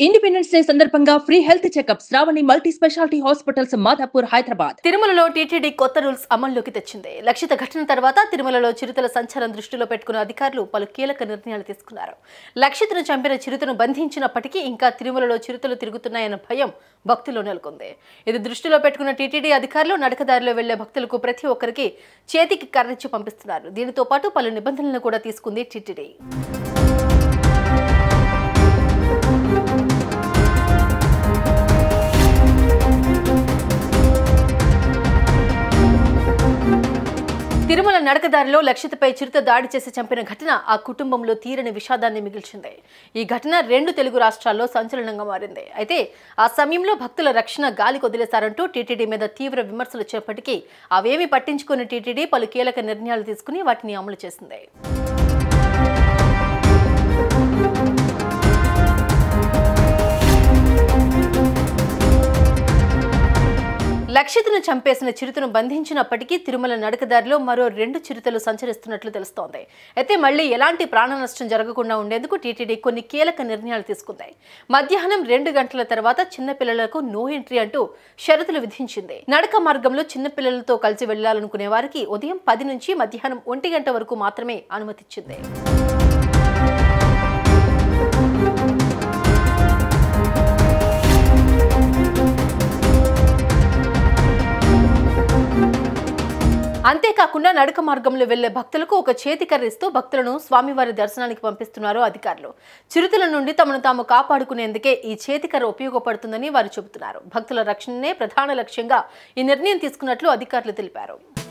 independence day సందర్భంగా free health checkup Shravani multi speciality hospitals Madhapur Hyderabad తిరుమలలో TTD కొత్త రూల్స్ అమల్లోకి తెచ్చింది లక్షిత ఘటన తర్వాత తిరుమలలో చిరుతల సంచారం దృష్టిలో పెట్టుకున్న అధికారులు పలు కీలక నిర్ణయాలు తీసుకున్నారు లక్షితను చంపిన చిరుతను బంధించినప్పటికీ ఇంకా తిరుమలలో చిరుతలు తిరుగుతున్నాయన్న భయం భక్తుల్లో నెలకొంది ఇది దృష్టిలో పెట్టుకున్న టీటీడీ అధికారులు నడకదారిలో వెళ్లే భక్తులకు ప్రతి ఒక్కరికి చేతికి కర్రిచ్చి పంపిస్తున్నారు దీనితో పాటు పలు నిబంధనలను కూడా తీసుకుంది టీటీడీ తిరుమల నడకదారిలో లక్షితపై చిరుత దాడి చేసి చంపిన ఘటన ఆ కుటుంబంలో తీరని విషాదాన్ని మిగిల్చింది ఈ ఘటన రెండు తెలుగు రాష్ట్రాల్లో సంచలనంగా మారింది అయితే ఆ సమయంలో భక్తుల రక్షణ గాలికి వదిలేశారంటూ టీటీడీ మీద తీవ్ర విమర్శలు చేపటికి అవేమీ పట్టించుకుని టీటీడీ పలు కీలక నిర్ణయాలు తీసుకుని వాటిని అమలు చేసింది లక్షితను చంపేసిన చిరుతను బంధించినప్పటికీ తిరుమల నడకదారిలో మరో రెండు చిరుతలు సంచరిస్తున్నట్లు తెలుస్తోంది అయితే మళ్ళీ ఎలాంటి ప్రాణ నష్టం జరగకుండా ఉండేందుకు టీటీడీ కొన్ని కీలక నిర్ణయాలు తీసుకుంది మధ్యాహ్నం రెండు గంటల తర్వాత చిన్నపిల్లలకు నో ఎంట్రీ అంటూ షరతులు విధించింది నడక మార్గంలో చిన్నపిల్లలతో కలిసి వెళ్లాలనుకునే వారికి ఉదయం పది నుంచి మధ్యాహ్నం ఒంటి గంట వరకు మాత్రమే అనుమతిచ్చింది అంతేకాకుండా నడక మార్గంలో వెళ్లే భక్తులకు ఒక చేతి కర్రిస్తూ భక్తులను స్వామివారి దర్శనానికి పంపిస్తున్నారు అధికారులు చిరుతల నుండి తమను తాము కాపాడుకునేందుకే ఈ చేతికర్ర ఉపయోగపడుతుందని వారు చెబుతున్నారు భక్తుల రక్షణనే ప్రధాన లక్ష్యంగా ఈ నిర్ణయం తీసుకున్నట్లు అధికారులు తెలిపారు